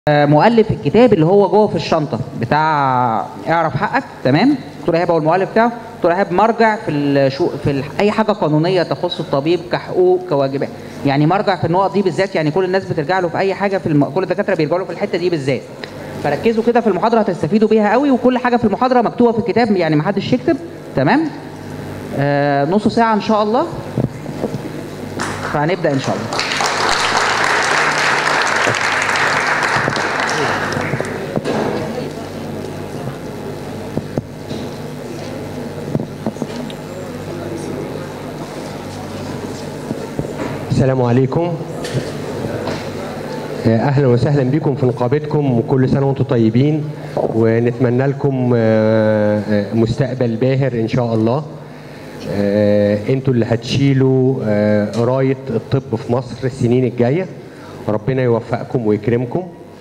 مؤلف الكتاب اللي هو جوه في الشنطه بتاع اعرف حقك تمام دكتور ايهاب هو المؤلف بتاعه دكتور ايهاب مرجع في الشو في ال... اي حاجه قانونيه تخص الطبيب كحقوق كواجبات يعني مرجع في النقط دي بالذات يعني كل الناس بترجع له في اي حاجه في الم... كل الدكاتره بيرجعوا له في الحته دي بالذات فركزوا كده في المحاضره هتستفيدوا بيها قوي وكل حاجه في المحاضره مكتوبه في الكتاب يعني ما حدش يكتب تمام آه نص ساعه ان شاء الله فهنبدا ان شاء الله السلام عليكم اهلا وسهلا بكم في نقابتكم وكل سنه وانتم طيبين ونتمنى لكم مستقبل باهر ان شاء الله انتوا اللي هتشيلوا رايه الطب في مصر السنين الجايه ربنا يوفقكم ويكرمكم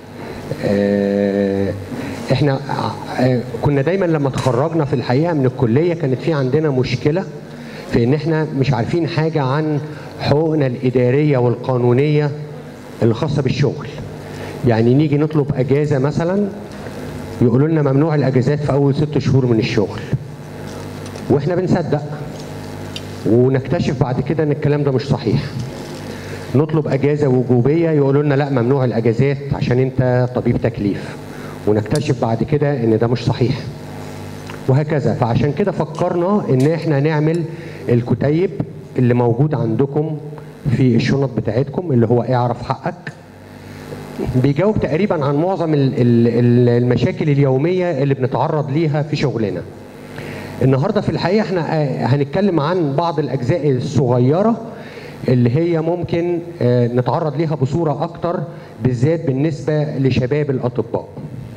احنا كنا دايما لما تخرجنا في الحقيقه من الكليه كانت في عندنا مشكله في ان احنا مش عارفين حاجه عن حقوقنا الاداريه والقانونيه الخاصه بالشغل يعني نيجي نطلب اجازه مثلا يقولوا لنا ممنوع الاجازات في اول ست شهور من الشغل واحنا بنصدق ونكتشف بعد كده ان الكلام ده مش صحيح نطلب اجازه وجوبيه يقولوا لنا لا ممنوع الاجازات عشان انت طبيب تكليف ونكتشف بعد كده ان ده مش صحيح وهكذا فعشان كده فكرنا ان احنا نعمل الكتيب اللي موجود عندكم في الشنط بتاعتكم اللي هو اعرف حقك بيجاوب تقريبا عن معظم المشاكل اليوميه اللي بنتعرض ليها في شغلنا النهارده في الحقيقه احنا هنتكلم عن بعض الاجزاء الصغيره اللي هي ممكن نتعرض ليها بصوره اكتر بالذات بالنسبه لشباب الاطباء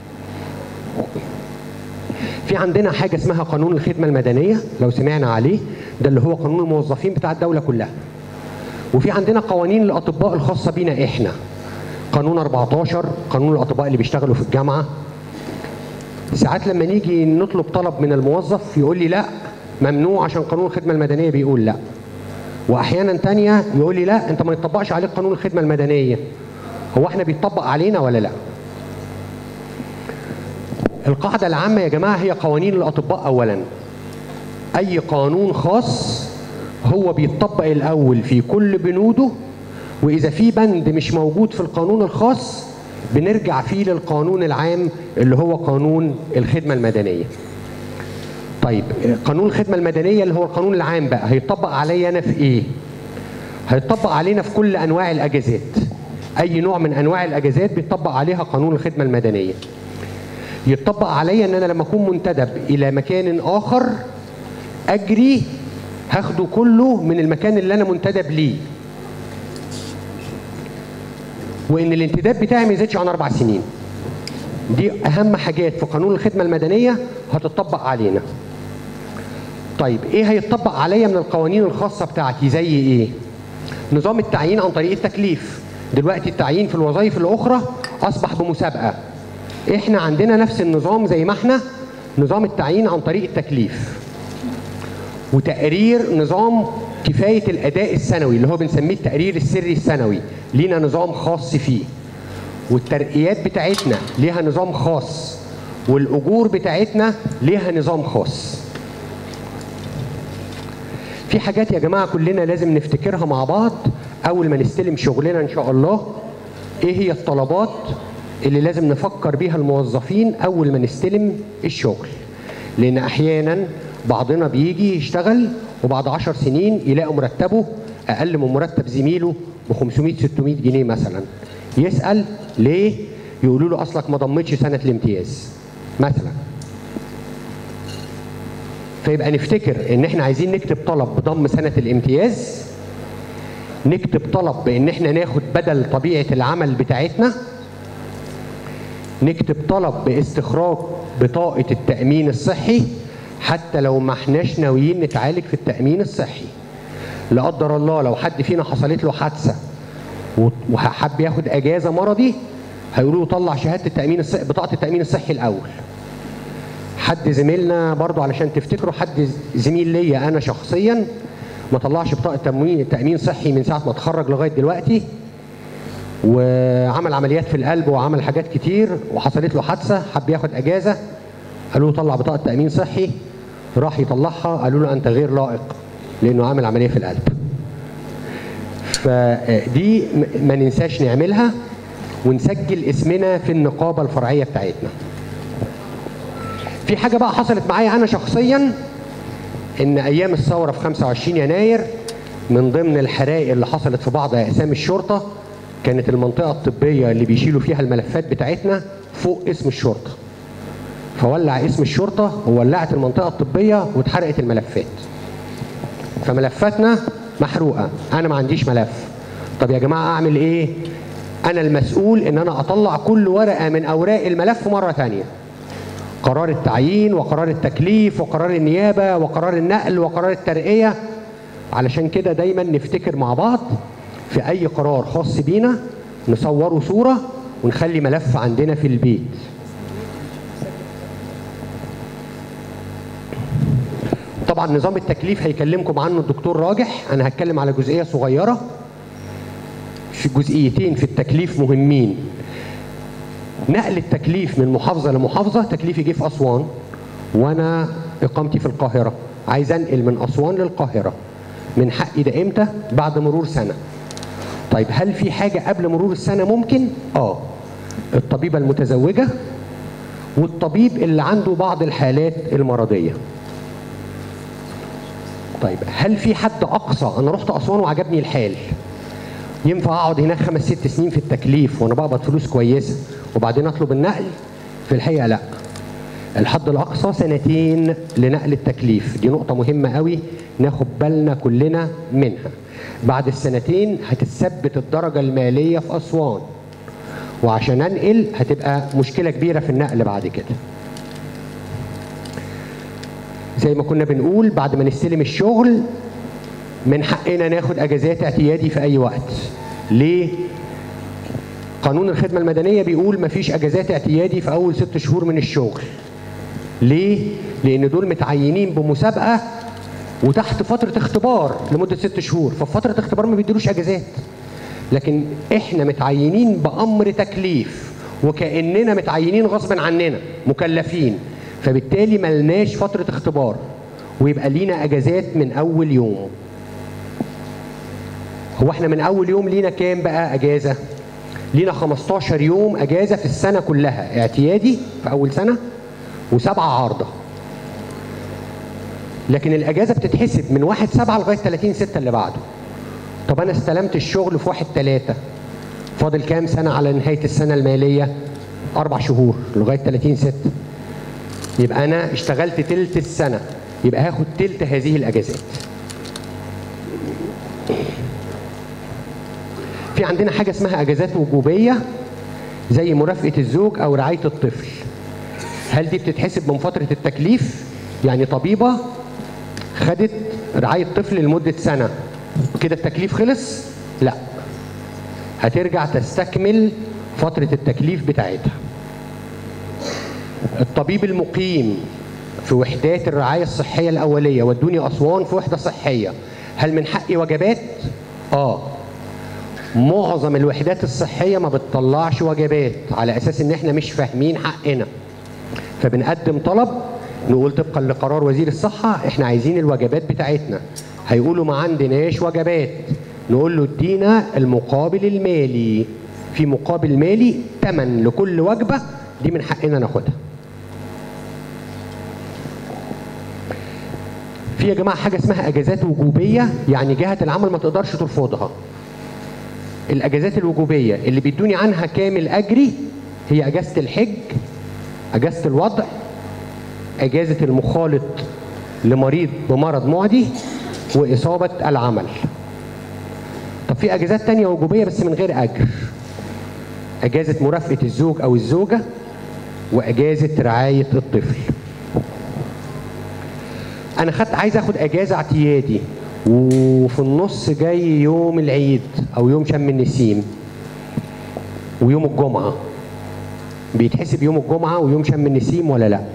في عندنا حاجه اسمها قانون الخدمه المدنيه لو سمعنا عليه ده اللي هو قانون الموظفين بتاع الدوله كلها وفي عندنا قوانين الاطباء الخاصه بينا احنا قانون 14 قانون الاطباء اللي بيشتغلوا في الجامعه ساعات لما نيجي نطلب طلب من الموظف يقول لي لا ممنوع عشان قانون الخدمه المدنيه بيقول لا واحيانا تانية يقول لي لا انت ما يطبقش عليك قانون الخدمه المدنيه هو احنا بيطبق علينا ولا لا القاعدة العامة يا جماعة هي قوانين الأطباء أولا أي قانون خاص هو بيطبق الأول في كل بنوده وإذا في بند مش موجود في القانون الخاص بنرجع فيه للقانون العام اللي هو قانون الخدمة المدنية طيب قانون الخدمة المدنية اللي هو القانون العام بقى هيطبق عليا أنا في إيه؟ هيطبق علينا في كل أنواع الأجازات أي نوع من أنواع الأجازات بيطبق عليها قانون الخدمة المدنية يطبق عليا ان انا لما اكون منتدب الى مكان اخر اجري هاخده كله من المكان اللي انا منتدب ليه وان الانتداب بتاعي ما يزيدش عن اربع سنين دي اهم حاجات في قانون الخدمه المدنيه هتطبق علينا طيب ايه هيطبق عليا من القوانين الخاصه بتاعتي زي ايه نظام التعيين عن طريق التكليف دلوقتي التعيين في الوظائف الاخرى اصبح بمسابقه احنا عندنا نفس النظام زي ما احنا نظام التعيين عن طريق التكليف وتقرير نظام كفايه الاداء السنوي اللي هو بنسميه التقرير السري السنوي لينا نظام خاص فيه والترقيات بتاعتنا ليها نظام خاص والاجور بتاعتنا ليها نظام خاص في حاجات يا جماعه كلنا لازم نفتكرها مع بعض اول ما نستلم شغلنا ان شاء الله ايه هي الطلبات اللي لازم نفكر بيها الموظفين اول ما نستلم الشغل لان احيانا بعضنا بيجي يشتغل وبعد عشر سنين يلاقي مرتبه اقل من مرتب زميله ب 500 600 جنيه مثلا يسال ليه يقولوا له اصلك ما ضمتش سنه الامتياز مثلا فيبقى نفتكر ان احنا عايزين نكتب طلب بضم سنه الامتياز نكتب طلب بان احنا ناخد بدل طبيعه العمل بتاعتنا نكتب طلب باستخراج بطاقة التأمين الصحي حتى لو ما احناش ناويين نتعالج في التأمين الصحي لا قدر الله لو حد فينا حصلت له حادثة وحب ياخد أجازة مرضي هيقولوا له طلع شهادة التأمين الصحي بطاقة التأمين الصحي الأول حد زميلنا برضو علشان تفتكروا حد زميل ليا أنا شخصيا ما طلعش بطاقة تموين تأمين صحي من ساعة ما اتخرج لغاية دلوقتي وعمل عمليات في القلب وعمل حاجات كتير وحصلت له حادثه حب ياخد اجازه قالوا له طلع بطاقه تامين صحي راح يطلعها قالوا له انت غير لائق لانه عامل عمليه في القلب فدي م- ما ننساش نعملها ونسجل اسمنا في النقابه الفرعيه بتاعتنا في حاجه بقى حصلت معايا انا شخصيا ان ايام الثوره في 25 يناير من ضمن الحرائق اللي حصلت في بعض اقسام الشرطه كانت المنطقه الطبيه اللي بيشيلوا فيها الملفات بتاعتنا فوق اسم الشرطه فولع اسم الشرطه وولعت المنطقه الطبيه واتحرقت الملفات فملفاتنا محروقه انا ما عنديش ملف طب يا جماعه اعمل ايه انا المسؤول ان انا اطلع كل ورقه من اوراق الملف مره ثانيه قرار التعيين وقرار التكليف وقرار النيابه وقرار النقل وقرار الترقيه علشان كده دايما نفتكر مع بعض في اي قرار خاص بينا نصوره صوره ونخلي ملف عندنا في البيت طبعا نظام التكليف هيكلمكم عنه الدكتور راجح انا هتكلم على جزئيه صغيره في جزئيتين في التكليف مهمين نقل التكليف من محافظه لمحافظه تكليفي جه في اسوان وانا اقامتي في القاهره عايز انقل من اسوان للقاهره من حقي ده امتى بعد مرور سنه طيب هل في حاجه قبل مرور السنه ممكن اه الطبيبه المتزوجه والطبيب اللي عنده بعض الحالات المرضيه طيب هل في حد اقصى انا رحت اسوان وعجبني الحال ينفع اقعد هناك خمس ست سنين في التكليف وانا بقبض فلوس كويسه وبعدين اطلب النقل في الحقيقه لا الحد الاقصى سنتين لنقل التكليف دي نقطه مهمه قوي ناخد بالنا كلنا منها بعد السنتين هتثبت الدرجه الماليه في اسوان وعشان انقل هتبقى مشكله كبيره في النقل بعد كده زي ما كنا بنقول بعد ما نستلم الشغل من حقنا ناخد اجازات اعتيادي في اي وقت ليه قانون الخدمة المدنية بيقول مفيش اجازات اعتيادي في اول ست شهور من الشغل ليه لان دول متعينين بمسابقة وتحت فترة اختبار لمدة ست شهور ففي فترة اختبار ما بيديلوش اجازات لكن احنا متعينين بامر تكليف وكاننا متعينين غصبا عننا مكلفين فبالتالي ملناش فتره اختبار ويبقى لينا اجازات من اول يوم هو احنا من اول يوم لينا كام بقى اجازه لينا 15 يوم اجازه في السنه كلها اعتيادي في اول سنه وسبعه عارضه لكن الاجازه بتتحسب من 1 7 لغايه 30 6 اللي بعده طب انا استلمت الشغل في 1 3 فاضل كام سنه على نهايه السنه الماليه اربع شهور لغايه 30 6 يبقى انا اشتغلت تلت السنه يبقى هاخد تلت هذه الاجازات في عندنا حاجه اسمها اجازات وجوبيه زي مرافقه الزوج او رعايه الطفل هل دي بتتحسب من فتره التكليف يعني طبيبه خدت رعايه طفل لمده سنه كده التكليف خلص لا هترجع تستكمل فتره التكليف بتاعتها الطبيب المقيم في وحدات الرعايه الصحيه الاوليه ودوني اسوان في وحده صحيه هل من حقي وجبات اه معظم الوحدات الصحيه ما بتطلعش وجبات على اساس ان احنا مش فاهمين حقنا فبنقدم طلب نقول طبقا لقرار وزير الصحه احنا عايزين الوجبات بتاعتنا هيقولوا ما عندناش وجبات نقول له ادينا المقابل المالي في مقابل مالي ثمن لكل وجبه دي من حقنا ناخدها في يا جماعه حاجه اسمها اجازات وجوبيه يعني جهه العمل ما تقدرش ترفضها الاجازات الوجوبيه اللي بيدوني عنها كامل اجري هي اجازه الحج اجازه الوضع اجازه المخالط لمريض بمرض معدي واصابه العمل طب في اجازات تانية وجوبيه بس من غير اجر اجازه مرافقه الزوج او الزوجه واجازه رعايه الطفل انا خدت عايز اخد اجازه اعتيادي وفي النص جاي يوم العيد او يوم شم النسيم ويوم الجمعه بيتحسب يوم الجمعه ويوم شم النسيم ولا لا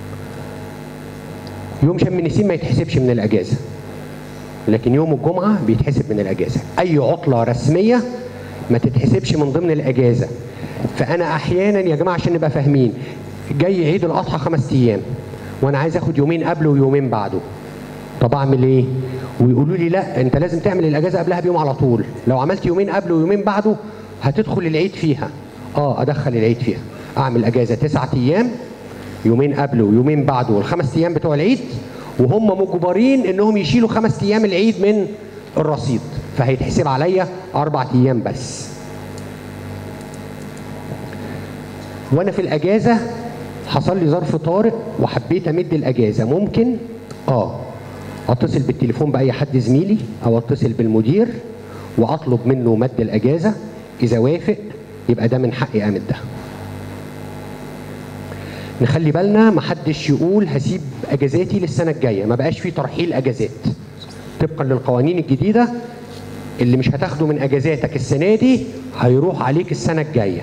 يوم شم النسيم ما يتحسبش من الاجازه لكن يوم الجمعه بيتحسب من الاجازه اي عطله رسميه ما تتحسبش من ضمن الاجازه فانا احيانا يا جماعه عشان نبقى فاهمين جاي عيد الاضحى خمس ايام وانا عايز اخد يومين قبله ويومين بعده طب اعمل ايه ويقولوا لي لا انت لازم تعمل الاجازه قبلها بيوم على طول لو عملت يومين قبله ويومين بعده هتدخل العيد فيها اه ادخل العيد فيها اعمل اجازه تسعة ايام يومين قبله ويومين بعده والخمس ايام بتوع العيد وهم مجبرين انهم يشيلوا خمس ايام العيد من الرصيد فهيتحسب عليا اربع ايام بس وانا في الاجازه حصل لي ظرف طارئ وحبيت امد الاجازه ممكن اه اتصل بالتليفون باي حد زميلي او اتصل بالمدير واطلب منه مد الاجازه اذا وافق يبقى ده من حقي امدها نخلي بالنا محدش يقول هسيب اجازاتي للسنه الجايه ما بقاش في ترحيل اجازات طبقا للقوانين الجديده اللي مش هتاخده من اجازاتك السنه دي هيروح عليك السنه الجايه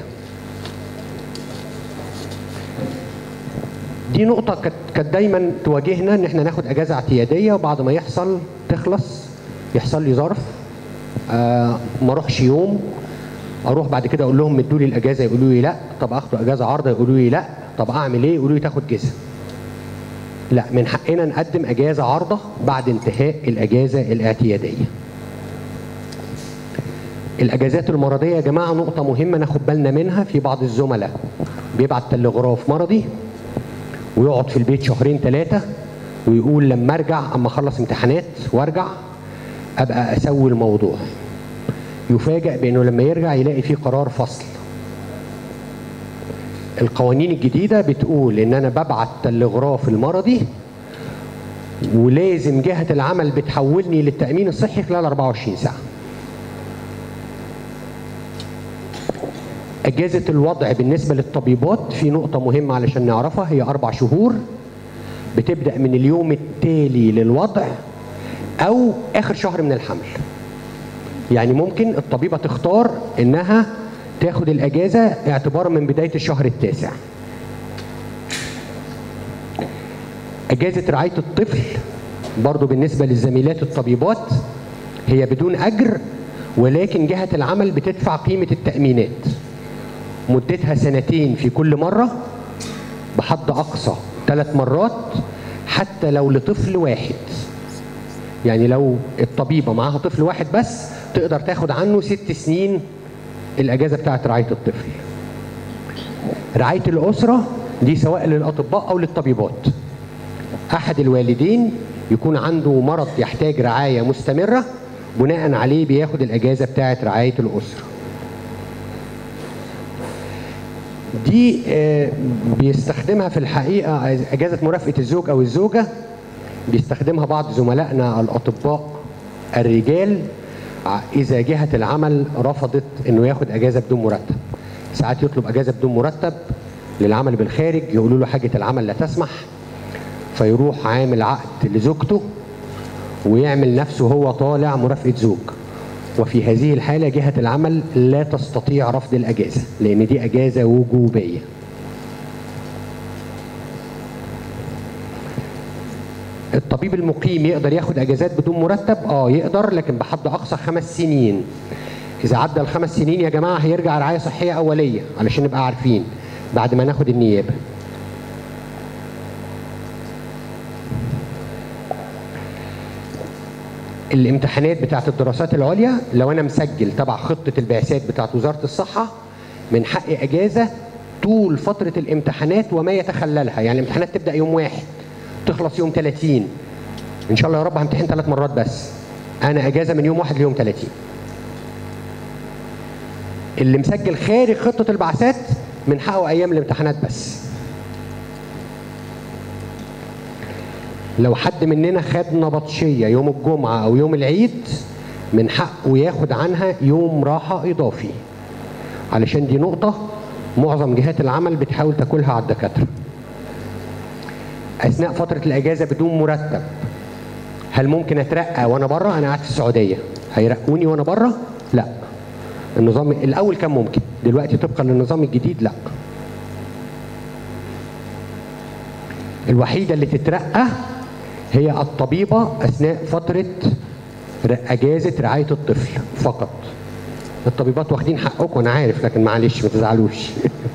دي نقطة كانت كانت دايما تواجهنا ان احنا ناخد اجازة اعتيادية وبعد ما يحصل تخلص يحصل لي ظرف آه ما اروحش يوم اروح بعد كده اقول لهم ادوا لي الاجازة يقولوا لي لا طب اخدوا اجازة عارضة يقولوا لي لا طب اعمل ايه يقولوا لي تاخد جزء لا من حقنا نقدم اجازة عارضة بعد انتهاء الاجازة الاعتيادية الاجازات المرضية يا جماعة نقطة مهمة ناخد بالنا منها في بعض الزملاء بيبعت تلغراف مرضي ويقعد في البيت شهرين ثلاثة ويقول لما ارجع اما اخلص امتحانات وارجع ابقى اسوي الموضوع يفاجأ بانه لما يرجع يلاقي فيه قرار فصل القوانين الجديدة بتقول ان انا ببعت تلغراف المرضي ولازم جهة العمل بتحولني للتأمين الصحي خلال 24 ساعة أجازة الوضع بالنسبة للطبيبات في نقطة مهمة علشان نعرفها هي أربع شهور بتبدأ من اليوم التالي للوضع أو آخر شهر من الحمل يعني ممكن الطبيبة تختار إنها تاخد الأجازة اعتبارا من بداية الشهر التاسع أجازة رعاية الطفل برضو بالنسبة للزميلات الطبيبات هي بدون أجر ولكن جهة العمل بتدفع قيمة التأمينات مدتها سنتين في كل مرة بحد أقصى ثلاث مرات حتى لو لطفل واحد يعني لو الطبيبة معاها طفل واحد بس تقدر تاخد عنه ست سنين الأجازة بتاعت رعاية الطفل رعاية الأسرة دي سواء للأطباء أو للطبيبات أحد الوالدين يكون عنده مرض يحتاج رعاية مستمرة بناء عليه بياخد الأجازة بتاعت رعاية الأسرة دي آه، بيستخدمها في الحقيقة أجازة مرافقة الزوج أو الزوجة بيستخدمها بعض زملائنا الأطباء الرجال ع- إذا جهة العمل رفضت إنه ياخد أجازة بدون مرتب ساعات يطلب أجازة بدون مرتب للعمل بالخارج يقولوا له حاجة العمل لا تسمح فيروح عامل عقد لزوجته ويعمل نفسه هو طالع مرافقة زوج وفي هذه الحالة جهة العمل لا تستطيع رفض الأجازة لأن دي أجازة وجوبية الطبيب المقيم يقدر ياخد أجازات بدون مرتب؟ آه يقدر لكن بحد أقصى خمس سنين إذا عدى الخمس سنين يا جماعة هيرجع رعاية صحية أولية علشان نبقى عارفين بعد ما ناخد النيابة الامتحانات بتاعت الدراسات العليا لو انا مسجل تبع خطه البعثات بتاعت وزاره الصحه من حقي اجازه طول فتره الامتحانات وما يتخللها يعني الامتحانات تبدا يوم واحد تخلص يوم 30 ان شاء الله يا رب همتحن ثلاث مرات بس انا اجازه من يوم واحد ليوم 30 اللي مسجل خارج خطه البعثات من حقه ايام الامتحانات بس لو حد مننا خد نبطشيه يوم الجمعه او يوم العيد من حقه ياخد عنها يوم راحه اضافي علشان دي نقطه معظم جهات العمل بتحاول تاكلها على الدكاتره اثناء فتره الاجازه بدون مرتب هل ممكن اترقى وانا بره انا قاعد في السعوديه هيرقوني وانا بره لا النظام الاول كان ممكن دلوقتي طبقا للنظام الجديد لا الوحيده اللي تترقى هي الطبيبه اثناء فتره ر- اجازه رعايه الطفل فقط الطبيبات واخدين حقكم انا عارف لكن معلش ما تزعلوش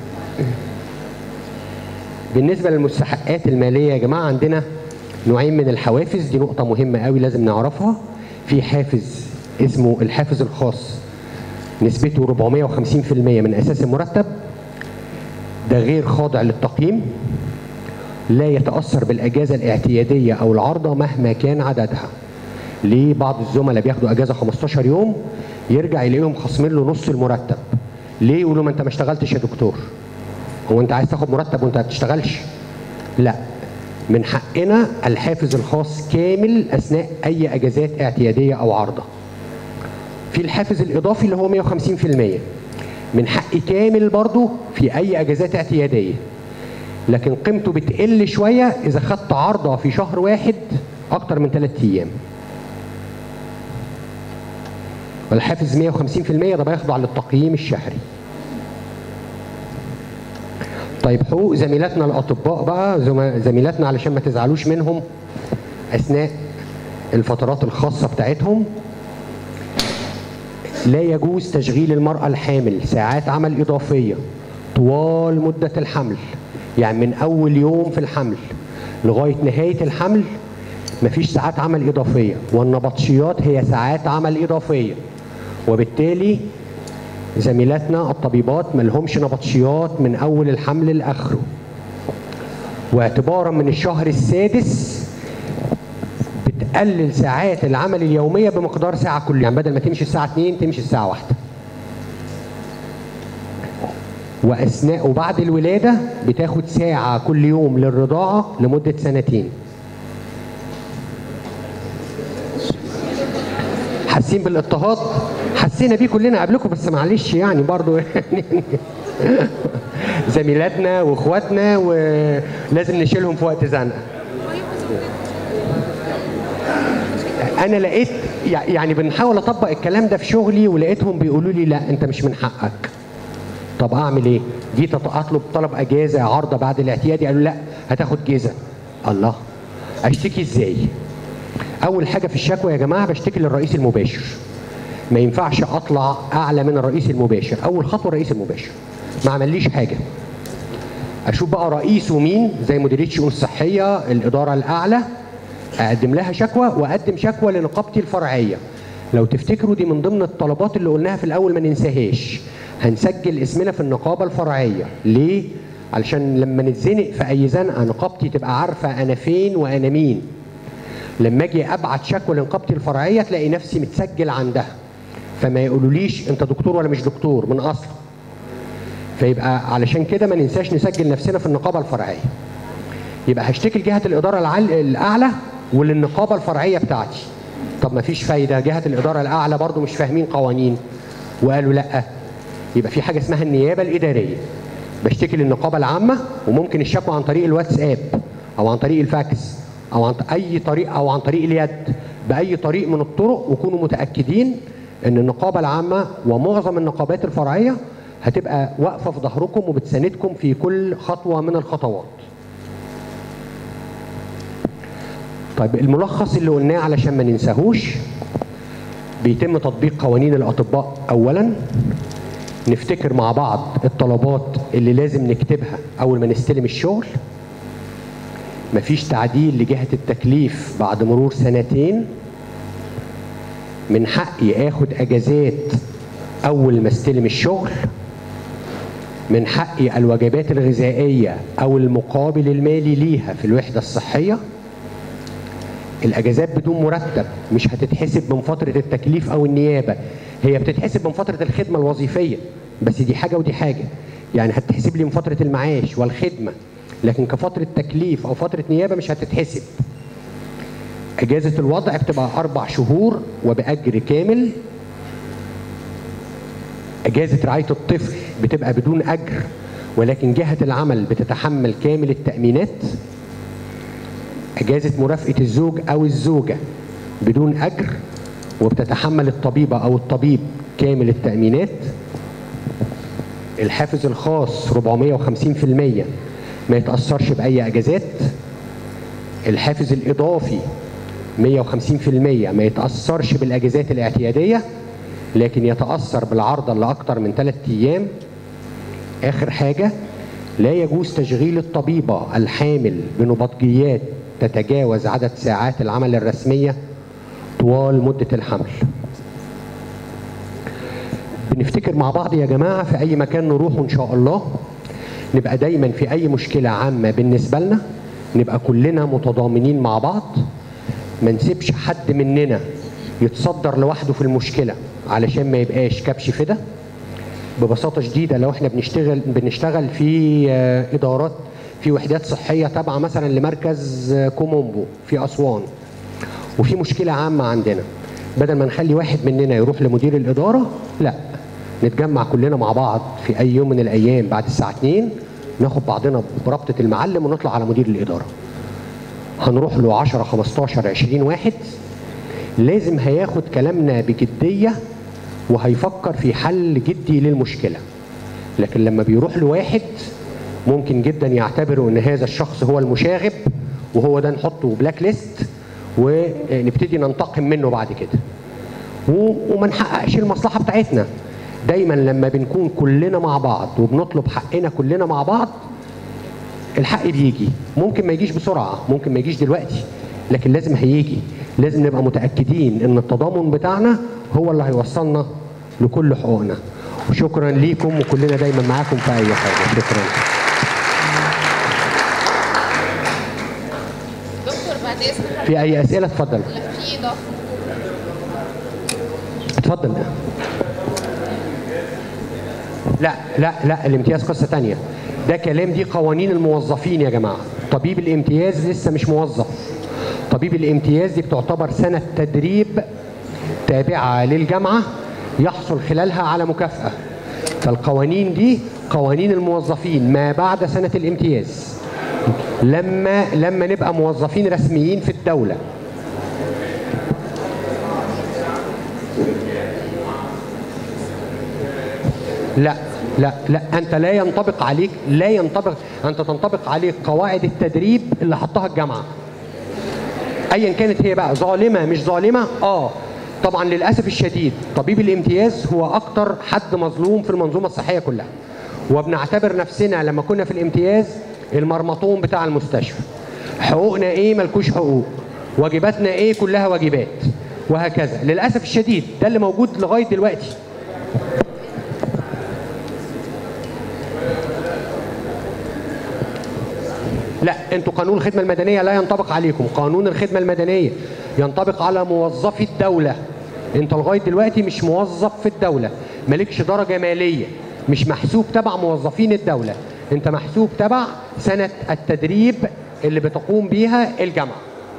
بالنسبه للمستحقات الماليه يا جماعه عندنا نوعين من الحوافز دي نقطه مهمه قوي لازم نعرفها في حافز اسمه الحافز الخاص نسبته 450% من اساس المرتب ده غير خاضع للتقييم لا يتاثر بالاجازه الاعتياديه او العارضه مهما كان عددها ليه بعض الزملاء بياخدوا اجازه 15 يوم يرجع يلاقيهم خصمين له نص المرتب ليه يقولوا ما انت ما اشتغلتش يا دكتور هو انت عايز تاخد مرتب وانت ما بتشتغلش لا من حقنا الحافز الخاص كامل اثناء اي اجازات اعتياديه او عارضه في الحافز الاضافي اللي هو 150% من حقي كامل برضو في اي اجازات اعتياديه لكن قيمته بتقل شويه اذا خدت عارضه في شهر واحد اكتر من 3 ايام والحافز 150% ده بيخضع للتقييم الشهري طيب حقوق زميلاتنا الاطباء بقى زم- زميلاتنا علشان ما تزعلوش منهم اثناء الفترات الخاصه بتاعتهم لا يجوز تشغيل المراه الحامل ساعات عمل اضافيه طوال مده الحمل يعني من اول يوم في الحمل لغايه نهايه الحمل مفيش ساعات عمل اضافيه والنبطشيات هي ساعات عمل اضافيه وبالتالي زميلاتنا الطبيبات ملهمش نبطشيات من اول الحمل لاخره واعتبارا من الشهر السادس بتقلل ساعات العمل اليوميه بمقدار ساعه كل يعني بدل ما تمشي الساعه 2 تمشي الساعه 1 واثناء وبعد الولاده بتاخد ساعه كل يوم للرضاعه لمده سنتين حاسين بالاضطهاد حسينا بيه كلنا قبلكم بس معلش يعني برضو يعني زميلاتنا واخواتنا ولازم نشيلهم في وقت زنقه انا لقيت يع- يعني بنحاول اطبق الكلام ده في شغلي ولقيتهم بيقولوا لي لا انت مش من حقك طب اعمل ايه جيت أط- اطلب طلب اجازه عارضه بعد الاعتيادي قالوا لا هتاخد جيزه الله اشتكي ازاي اول حاجه في الشكوى يا جماعه بشتكي للرئيس المباشر ما ينفعش اطلع اعلى من الرئيس المباشر اول خطوه الرئيس المباشر ما عمليش حاجه اشوف بقى رئيسه مين زي مديريه شؤون صحيه الاداره الاعلى اقدم لها شكوى واقدم شكوى لنقابتي الفرعيه لو تفتكروا دي من ضمن الطلبات اللي قلناها في الاول ما ننساهاش هنسجل اسمنا في النقابه الفرعيه ليه علشان لما نتزنق في اي زنقه نقابتي تبقى عارفه انا فين وانا مين لما اجي ابعت شكوى لنقابتي الفرعيه تلاقي نفسي متسجل عندها فما يقولوليش انت دكتور ولا مش دكتور من اصله فيبقى علشان كده ما ننساش نسجل نفسنا في النقابه الفرعيه يبقى هشتكي لجهه الاداره العل... الاعلى وللنقابه الفرعيه بتاعتي طب ما فيش فايده جهه الاداره الاعلى برضو مش فاهمين قوانين وقالوا لا يبقى في حاجه اسمها النيابه الاداريه بشتكي للنقابه العامه وممكن الشكوى عن طريق الواتساب او عن طريق الفاكس او عن اي طريق او عن طريق اليد باي طريق من الطرق وكونوا متاكدين ان النقابه العامه ومعظم النقابات الفرعيه هتبقى واقفه في ظهركم وبتساندكم في كل خطوه من الخطوات طيب الملخص اللي قلناه علشان ما ننساهوش بيتم تطبيق قوانين الاطباء اولا نفتكر مع بعض الطلبات اللي لازم نكتبها اول ما نستلم الشغل مفيش تعديل لجهه التكليف بعد مرور سنتين من حقي اخد اجازات اول ما استلم الشغل من حقي الوجبات الغذائيه او المقابل المالي ليها في الوحده الصحيه الاجازات بدون مرتب مش هتتحسب من فتره التكليف او النيابه هي بتتحسب من فتره الخدمه الوظيفيه بس دي حاجه ودي حاجه يعني هتتحسب لي من فتره المعاش والخدمه لكن كفتره تكليف او فتره نيابه مش هتتحسب اجازه الوضع بتبقى اربع شهور وباجر كامل اجازه رعايه الطفل بتبقى بدون اجر ولكن جهه العمل بتتحمل كامل التامينات اجازه مرافقه الزوج او الزوجه بدون اجر وبتتحمل الطبيبه او الطبيب كامل التامينات الحافز الخاص 450% ما يتاثرش باي اجازات الحافز الاضافي 150% ما يتاثرش بالاجازات الاعتياديه لكن يتاثر بالعرضه لاكثر من ثلاث ايام اخر حاجه لا يجوز تشغيل الطبيبه الحامل بنبطجيات تتجاوز عدد ساعات العمل الرسميه طوال مده الحمل بنفتكر مع بعض يا جماعه في اي مكان نروحه ان شاء الله نبقى دايما في اي مشكله عامه بالنسبه لنا نبقى كلنا متضامنين مع بعض ما نسيبش حد مننا يتصدر لوحده في المشكله علشان ما يبقاش كبش فدا ببساطه شديده لو احنا بنشتغل بنشتغل في آه، ادارات في وحدات صحيه تابعه مثلا لمركز آه، كومومبو في اسوان وفي مشكله عامه عندنا بدل ما نخلي واحد مننا يروح لمدير الاداره لا نتجمع كلنا مع بعض في اي يوم من الايام بعد الساعه 2 ناخد بعضنا بربطه المعلم ونطلع على مدير الاداره هنروح له 10 15 20 واحد لازم هياخد كلامنا بجديه وهيفكر في حل جدي للمشكله لكن لما بيروح لواحد ممكن جدا يعتبروا ان هذا الشخص هو المشاغب وهو ده نحطه بلاك ليست ونبتدي ننتقم منه بعد كده و- وما نحققش المصلحه بتاعتنا دايما لما بنكون كلنا مع بعض وبنطلب حقنا كلنا مع بعض الحق بيجي ممكن ما يجيش بسرعه ممكن ما يجيش دلوقتي لكن لازم هيجي لازم نبقى متاكدين ان التضامن بتاعنا هو اللي هيوصلنا لكل حقوقنا وشكرا ليكم وكلنا دايما معاكم في اي حاجه شكرا دكتور بعد اذنك في اي اسئله اتفضل لا في اضافه اتفضل لا لا لا الامتياز قصه تانية ده كلام دي قوانين الموظفين يا جماعه طبيب الامتياز لسه مش موظف طبيب الامتياز دي بتعتبر سنه تدريب تابعه للجامعه يحصل خلالها على مكافاه فالقوانين دي قوانين الموظفين ما بعد سنه الامتياز لما لما نبقى موظفين رسميين في الدوله لا لا لا انت لا ينطبق عليك لا ينطبق انت تنطبق عليك قواعد التدريب اللي حطها الجامعه ايا كانت هي بقى ظالمه مش ظالمه اه طبعا للاسف الشديد طبيب الامتياز هو اكتر حد مظلوم في المنظومه الصحيه كلها وبنعتبر نفسنا لما كنا في الامتياز المرمطون بتاع المستشفى حقوقنا ايه ملكوش حقوق واجباتنا ايه كلها واجبات وهكذا للاسف الشديد ده اللي موجود لغايه دلوقتي لا انتوا قانون الخدمه المدنيه لا ينطبق عليكم قانون الخدمه المدنيه ينطبق على موظفي الدوله انت لغايه دلوقتي مش موظف في الدوله مالكش درجه ماليه مش محسوب تبع موظفين الدوله انت محسوب تبع سنه التدريب اللي بتقوم بيها الجامعه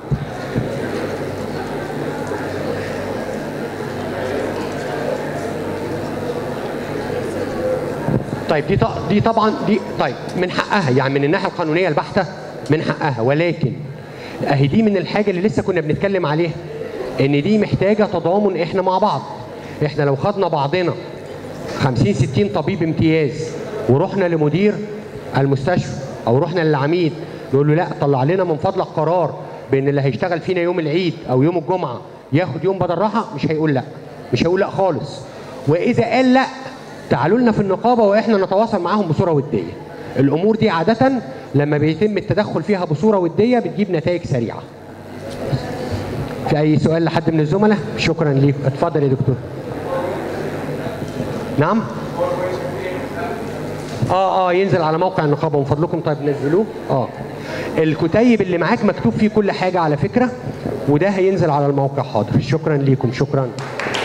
طيب دي ط- دي طبعا دي طيب من حقها يعني من الناحيه القانونيه البحته من حقها ولكن اهي دي من الحاجه اللي لسه كنا بنتكلم عليها ان دي محتاجه تضامن احنا مع بعض احنا لو خدنا بعضنا 50 60 طبيب امتياز ورحنا لمدير المستشفى او رحنا للعميد نقول له لا طلع لنا من فضلك قرار بان اللي هيشتغل فينا يوم العيد او يوم الجمعه ياخد يوم بدل راحه مش هيقول لا مش هيقول لا خالص واذا قال لا تعالوا لنا في النقابه واحنا نتواصل معاهم بصوره وديه الامور دي عاده لما بيتم التدخل فيها بصوره وديه بتجيب نتائج سريعه في اي سؤال لحد من الزملاء شكرا ليك اتفضل يا دكتور نعم اه اه ينزل على موقع النقابه من فضلكم طيب نزلوه اه الكتيب اللي معاك مكتوب فيه كل حاجه على فكره وده هينزل على الموقع حاضر شكرا ليكم شكرا